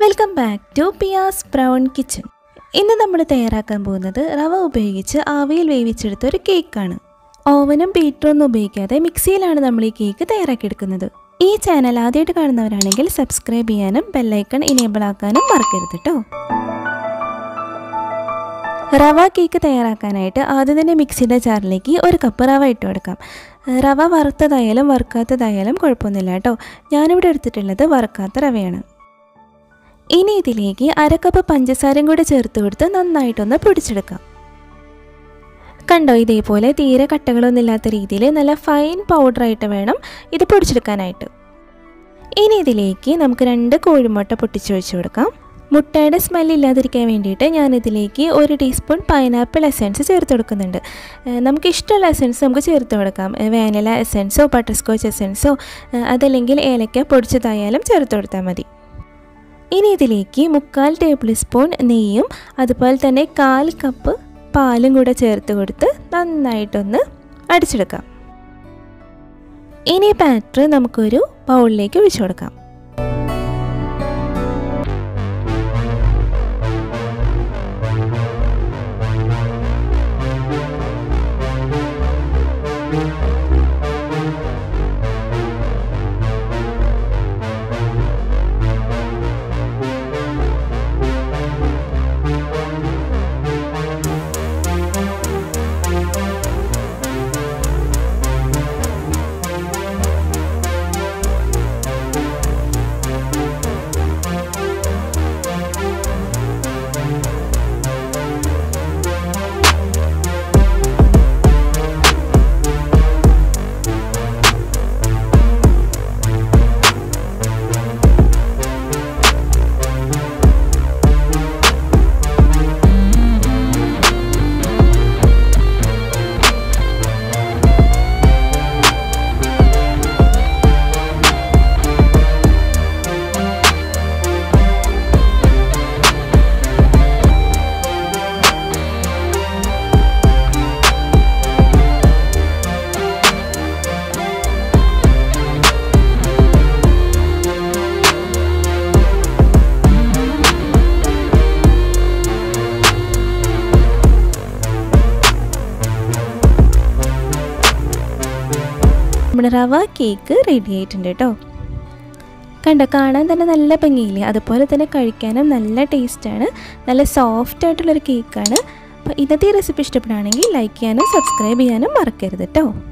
welcome back to Piya's brown kitchen ഇന്ന് നമ്മൾ തയ്യാറാക്കാൻ പോകുന്നത് റവ ഉപയോഗിച്ച് ആവിയിൽ വേവിച്ചെടുത്ത ഒരു കേക്കാണ് ഓവനും ബീറ്ററൊന്നും ഉപയോഗിക്കാതെ മിക്സിയിലാണ് നമ്മൾ ഈ കേക്ക് തയ്യാറാക്കിയെടുക്കുന്നത് ഈ ചാനൽ ആദ്യമായിട്ട് കാണുന്നവരാണെങ്കിൽ സബ്സ്ക്രൈബ് ചെയ്യാനും ബെല്ലൈക്കൺ ഇനേബിൾ ആക്കാനും മറക്കരുത് കേട്ടോ റവ കേക്ക് തയ്യാറാക്കാനായിട്ട് ആദ്യം തന്നെ മിക്സിയുടെ ജാറിലേക്ക് ഒരു കപ്പ് റവ ഇട്ട് കൊടുക്കാം റവ വറുത്തതായാലും വറുക്കാത്തതായാലും കുഴപ്പമൊന്നുമില്ല കേട്ടോ ഞാനിവിടെ എടുത്തിട്ടുള്ളത് വറുക്കാത്ത റവയാണ് ഇനി ഇതിലേക്ക് അര കപ്പ് പഞ്ചസാരയും കൂടെ ചേർത്ത് കൊടുത്ത് നന്നായിട്ടൊന്ന് പൊടിച്ചെടുക്കാം കണ്ടോ ഇതേപോലെ തീരെ കട്ടകളൊന്നും ഇല്ലാത്ത രീതിയിൽ നല്ല ഫൈൻ പൗഡറായിട്ട് വേണം ഇത് പൊടിച്ചെടുക്കാനായിട്ട് ഇനി ഇതിലേക്ക് നമുക്ക് രണ്ട് കോഴിമുട്ട പൊട്ടിച്ചൊഴിച്ച് കൊടുക്കാം മുട്ടയുടെ സ്മെല്ല് ഇല്ലാതിരിക്കാൻ വേണ്ടിയിട്ട് ഞാൻ ഇതിലേക്ക് ഒരു ടീസ്പൂൺ പൈനാപ്പിൾ എസെൻസ് ചേർത്ത് കൊടുക്കുന്നുണ്ട് ഏഹ് നമുക്ക് ഇഷ്ടമുള്ള എസെൻസ് നമുക്ക് ചേർത്ത് കൊടുക്കാം ഏഹ് വാനില എസെൻസോ ബട്ടർ സ്കോച്ച് എസെൻസോ ഏഹ് അതല്ലെങ്കിൽ ഏലക്ക പൊടിച്ചതായാലും ചേർത്ത് കൊടുത്താൽ മതി ഇനി ഇതിലേക്ക് മുക്കാൽ ടേബിൾ സ്പൂൺ നെയ്യും അതുപോലെ തന്നെ കാൽ കപ്പ് പാലും കൂടെ ചേർത്ത് കൊടുത്ത് നന്നായിട്ടൊന്ന് അടിച്ചെടുക്കാം ഇനി ബാറ്റർ നമുക്കൊരു ബൗളിലേക്ക് ഒഴിച്ചു കൊടുക്കാം നമ്മുടെ റവ കേക്ക് റെഡി ആയിട്ടുണ്ട് കേട്ടോ കണ്ടോ കാണാൻ തന്നെ നല്ല ഭംഗിയില്ലേ അതുപോലെ തന്നെ കഴിക്കാനും നല്ല ടേസ്റ്റാണ് നല്ല സോഫ്റ്റ് ആയിട്ടുള്ളൊരു കേക്കാണ് അപ്പോൾ ഇന്നത്തെ ഈ റെസിപ്പി ഇഷ്ടപ്പെടുകയാണെങ്കിൽ ലൈക്ക് ചെയ്യാനും സബ്സ്ക്രൈബ് ചെയ്യാനും മറക്കരുത് കേട്ടോ